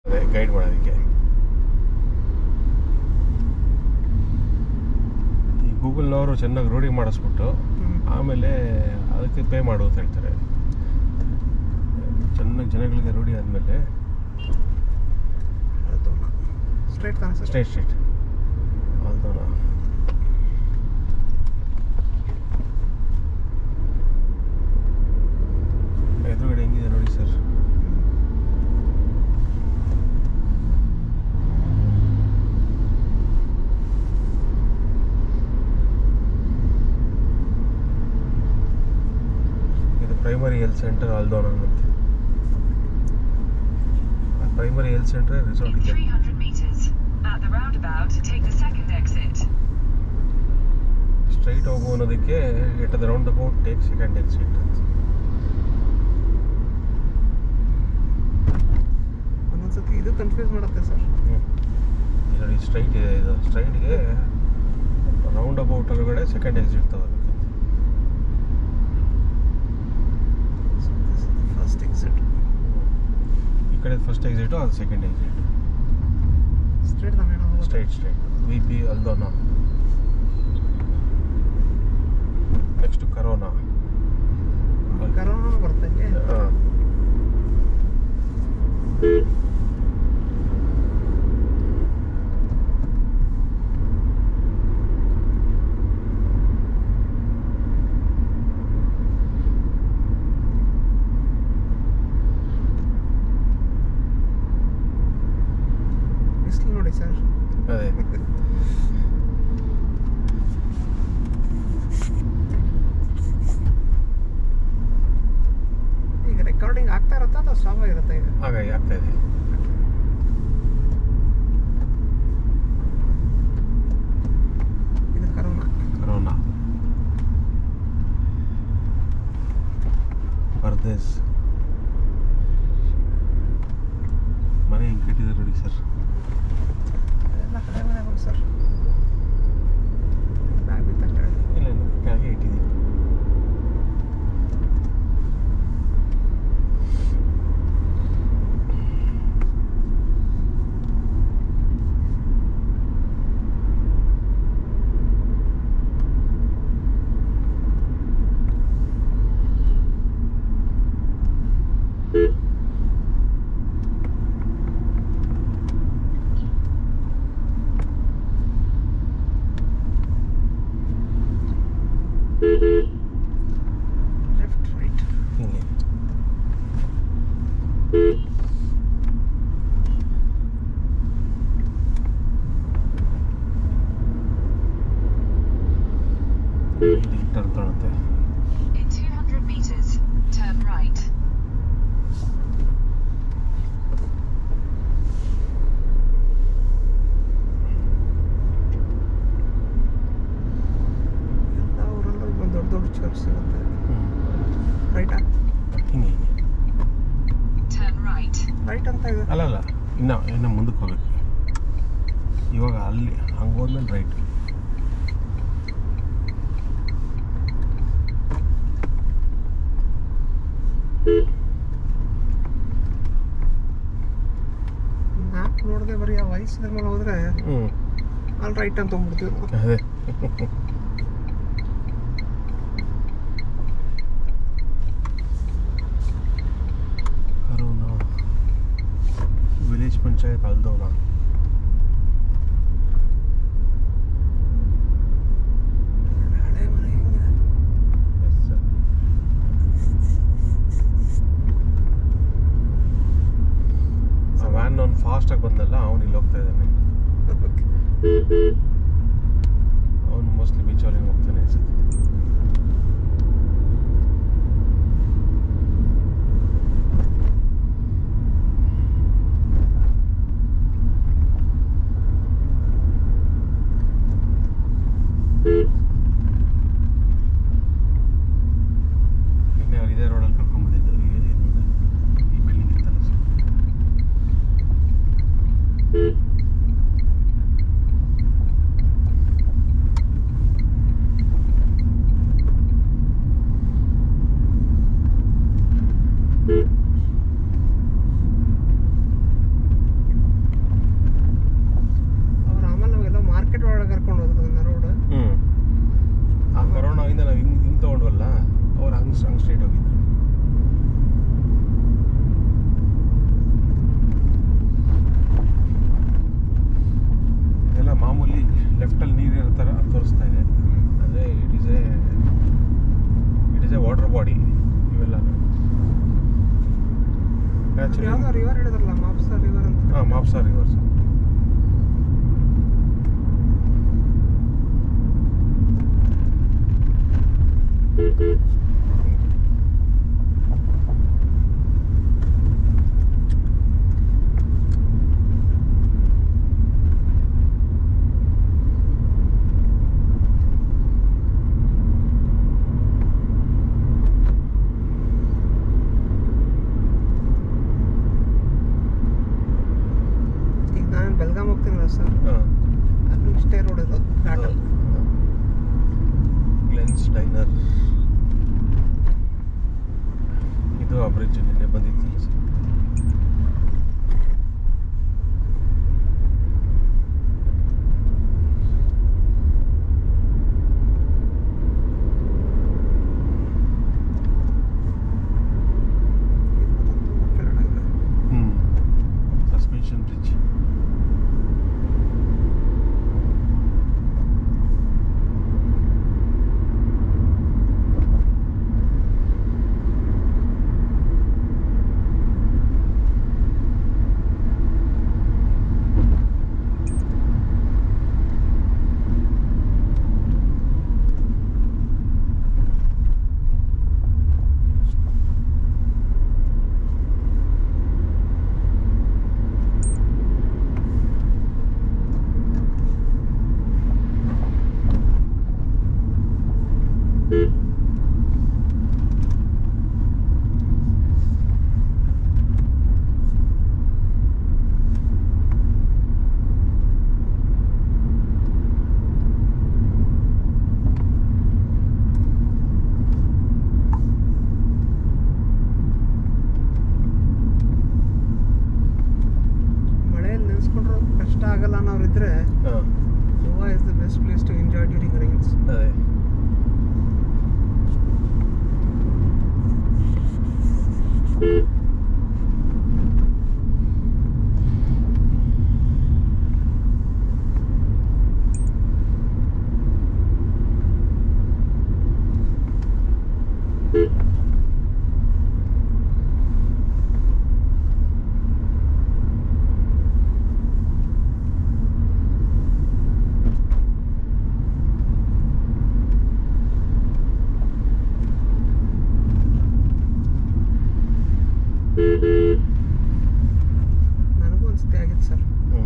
Guide ಮಾಡೋದಕ್ಕೆ ಈ ಗೂಗಲ್ನವರು ಚೆನ್ನಾಗಿ ರೂಢಿ ಮಾಡಿಸ್ಬಿಟ್ಟು ಆಮೇಲೆ ಅದಕ್ಕೆ ಪೇ ಮಾಡು ಅಂತ ಹೇಳ್ತಾರೆ ಚೆನ್ನಾಗಿ ಜನಗಳಿಗೆ ರೂಢಿ ಆದಮೇಲೆ ಸ್ಟ್ರೈಟ್ ತಾನೆ ಸರ್ ಸ್ಟ್ರೈಟ್ ಸ್ಟ್ರೈಟ್ ಅಲ್ದೋಣ ಎದುರುಗಡೆ ಹೆಂಗಿದೆ ನೋಡಿ ಸರ್ ಇದು ಪ್ರೈಮರಿ ಹೆಲ್ತ್ ಸೆಂಟರ್ ಅಲ್ದೋಣ ಅಂತ primary health centre resort In ಇದೆ 300 meters, at the roundabout, take the second exit. Straight ಹೋಗು ಅನ್ನೋದಕ್ಕೆ at the roundabout take second exit ಒಂದೊಂದ್ಸತಿ ಇದು ಕನ್ಫ್ಯೂಸ್ ಮಾಡುತ್ತೆ ಸರ್ ನೋಡಿ ಸ್ಟ್ರೈಟ್ ಇದೆ ಇದು ಸ್ಟ್ರೈಟ್ಗೆ ರೌಂಡ್ ಅಬೌಟ್ ಒಳಗಡೆ ಸೆಕೆಂಡ್ ಎಕ್ಸಿಟ್ ತಗೋಬೇಕು ಫಸ್ಟ್ ಎಕ್ಸಿಟ್ ಈ ಕಡೆ ಫಸ್ಟ್ ಎಕ್ಸಿಟು ಅದು ಸೆಕೆಂಡ್ ಎಕ್ಸಿಟ್ ಸ್ಟ್ರೈಟ್ ತಾನೇ ನಾವು ಸ್ಟ್ರೈಟ್ ಸ್ಟ್ರೈಟ್ ವಿ ಪಿ ಅಲ್ದೋನ ನೆಕ್ಸ್ಟ್ ಕರೋನಾ ಕರೋನಾ ಬರ್ತಂಗೆ ಹಾಂ ಬಿಸಿಲು ನೋಡಿ ಸರ್ ಅದೇ ಈಗ ರೆಕಾರ್ಡಿಂಗ್ ಆಗ್ತಾ ಇರುತ್ತಾ ಅಥವಾ ಸ್ಟಾಪ್ ಆಗಿರುತ್ತೆ ಈಗ ಹಾಗಾಗಿ ಆಗ್ತಾ ಇದೆ ಇದು ಕರೋನಾ ಕರೋನಾ ಬರ್ದೇಸ್ ಮನೆ ಹೆಂಗೆ ಕಟ್ಟಿದ್ದಾರೆ ನೋಡಿ ಸರ್ ಎಲ್ಲ ಕಡೆ ಮನೆಗಳು ಸರ್ ಬ್ಯಾಗ್ ಬಿತ್ತಂತ ಹೇಳಿ ಇಲ್ಲ ಇಲ್ಲ ಕೆಳಗೆ ಇಟ್ಟಿದ್ದೀನಿ ಲೆಫ್ಟ್ ರೈಟ್ ಹಿಂಗೆ ಇಲ್ಲಿ ಟರ್ನ್ ಕಾಣುತ್ತೆ In 200 meters, turn right. ಎಲ್ಲ ಊರಲ್ಲೂ ಒಂದು ದೊಡ್ಡ ದೊಡ್ಡ ಚರ್ಚ್ ಸಿಗುತ್ತೆ ಹ್ಞೂ ರೈಟಾ ಹಿಂಗೆ ಹಿಂಗೆ Turn right. ರೈಟ್ ಅಂತ ಇದೆ ಅಲ್ಲ ಅಲ್ಲ ಇನ್ನು ಇನ್ನು ಮುಂದಕ್ಕೆ ಹೋಗ್ಬೇಕು ಇವಾಗ ಅಲ್ಲಿ ಹಂಗೆ ಹೋದ್ಮೇಲೆ ರೈಟ್ ಮ್ಯಾಪ್ ನೋಡದೆ ಬರೀ ಆ ವಯಸ್ಸಿನ ಮೇಲೆ ಹೋದ್ರೆ ಹ್ಞೂ ಅಲ್ಲಿ ರೈಟ್ ಅಂತ ಹೋಗ್ಬಿಡ್ತೀವಿ ನಾವು ಅದೇ ಕರೋನಾ ವಿಲೇಜ್ ಪಂಚಾಯತ್ ಅಲ್ದೋನಾ ಹಳೆ ಮನೆ ಹೆಂಗಿದೆ ಎಸ್ ಸರ್ ಆ ವ್ಯಾನ್ ಅವ್ನು ಫಾಸ್ಟಾಗಿ ಬಂದಲ್ಲ ಅವ್ನು ಇಲ್ಲಿ ಹೋಗ್ತಾ ಇದ್ದಾನೆ ಅವನು ಮೋಸ್ಟ್ಲಿ ಬೀಚಲ್ಲಿ ಹೋಗ್ತಾನೆ ಅನ್ಸುತ್ತೆ ನಿನ್ನೆ ಅವ್ರು ಇದೇ ರೋಡಲ್ಲಿ ಕರ್ಕೊಂಡ್ಬಂದಿದ್ದು ಈ ಇದರಿಂದ ಈ ಬಿಲ್ಡಿಂಗ್ ಇತ್ತಲ್ಲ ಸರ್ ಹಂಗೆ ಸ್ಟ್ರೈಟ್ ಹೋಗಿದ್ದು ಇದೆಲ್ಲ ಮಾಮೂಲಿ ಲೆಫ್ಟಲ್ಲಿ ನೀರು ಇರೋ ಥರ ತೋರಿಸ್ತಾ ಇದೆ ಅಂದರೆ it is a it is a water body ಇವೆಲ್ಲ ನ್ಯಾಚುರಲ್ ಯಾವ್ದೋ ರಿವರ್ ಹೇಳಿದ್ರಲ್ಲ ಮಾಪ್ಸಾ ರಿವರ್ ಅಂತ ಹಾಂ ಮಾಪ್ಸಾ ರಿವರ್ಸ್ ಈಗ ನಾನು ಬೆಲ್ಗಾಮ್ ಹೋಗ್ತೀನಲ್ಲ ಸರ್ ಹಾಂ ಅಲ್ಲೂ ಇಷ್ಟೇ ರೋಡ್ ಇದು ಘಾಟಲ್ ಗ್ಲೆನ್ಸ್ ಡೈನರ್ ಇದು ಆ ಬ್ರಿಡ್ಜ್ ನಿನ್ನೆ ಬಂದಿತ್ತಿಲ್ಲ ಸರ್ ಹ್ಞೂ ಸಸ್ಪೆನ್ಷನ್ ಬ್ರಿಡ್ಜ್ ಮಳೆಯಲ್ಲಿ ನೆನೆಸ್ಕೊಂಡ್ರು ಕಷ್ಟ ಆಗಲ್ಲ ಅನ್ನೋರು ಇದ್ರೆ ಹಾಂ Goa is the best place to enjoy during rains ಅದೇ ನನಗೂ ಅನ್ಸುತ್ತೆ ಆಗಿತ್ತು ಸರ್ ಹ್ಞೂ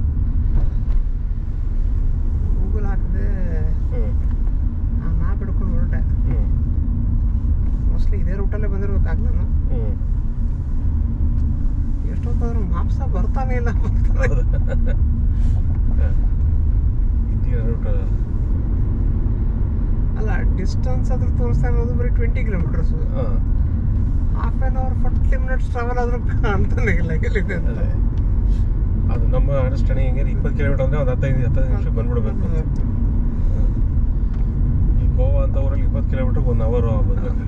ಗೂಗಲ್ ಹಾಕಿದೆ ಹ್ಞೂ ಆ ಮ್ಯಾಪ್ ಹಿಡ್ಕೊಂಡು ಹೊರಟೆ ಹ್ಞೂ ಮೋಸ್ಟ್ಲಿ ಇದೇ ರೂಟಲ್ಲೇ ಬಂದಿರ್ಬೇಕಾಗ ನಾನು ಹ್ಞೂ ಎಷ್ಟೊತ್ತಾದ್ರೂ ಮಾಪ್ಸ ಬರ್ತಾನೆ ಇಲ್ಲ ಬರ್ತಾನೆ ಇಲ್ಲ. ಹೌದಾ ಹಾಂ ಇಂಡಿಯಾ ರೂಟ್ ಅಲ್ಲ ಡಿಸ್ಟೆನ್ಸ್ ಅದ್ರ ತೋರಿಸ್ತಾ ಇರೋದು ಬರೀ ಟ್ವೆಂಟಿ ಕಿಲೋಮೀಟರ್ಸ್ ಹಾಂ half an hour forty minutes travel ಆದ್ರೂ ಕಾಣ್ತಾನೆ ಇಲ್ಲ ಎಲ್ಲಿದೆ ಅಂತ ಅದೇ ಅದು ನಮ್ಮ ಅಂಡರ್ಸ್ಟ್ಯಾಂಡಿಂಗ್ ಹೆಂಗೆ ಇಪ್ಪತ್ತು ಕಿಲೋಮೀಟರ್ ಅಂದರೆ ಒಂದು ಹತ್ತೈದು ಹತ್ತೈದು ನಿಮಿಷ ಬಂದ್ಬಿಡ್ಬೇಕು ಅಂತ ಈ ಗೋವಾ ಅಂತ ಊರಲ್ಲಿ ಇಪ್ಪತ್ತು ಕಿಲೋಮೀಟ್ರಿಗೆ ಒಂದು ಅವರು ಬಂದ್ಬೇಕು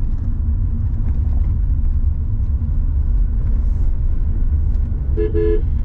ಹ್ಮ್.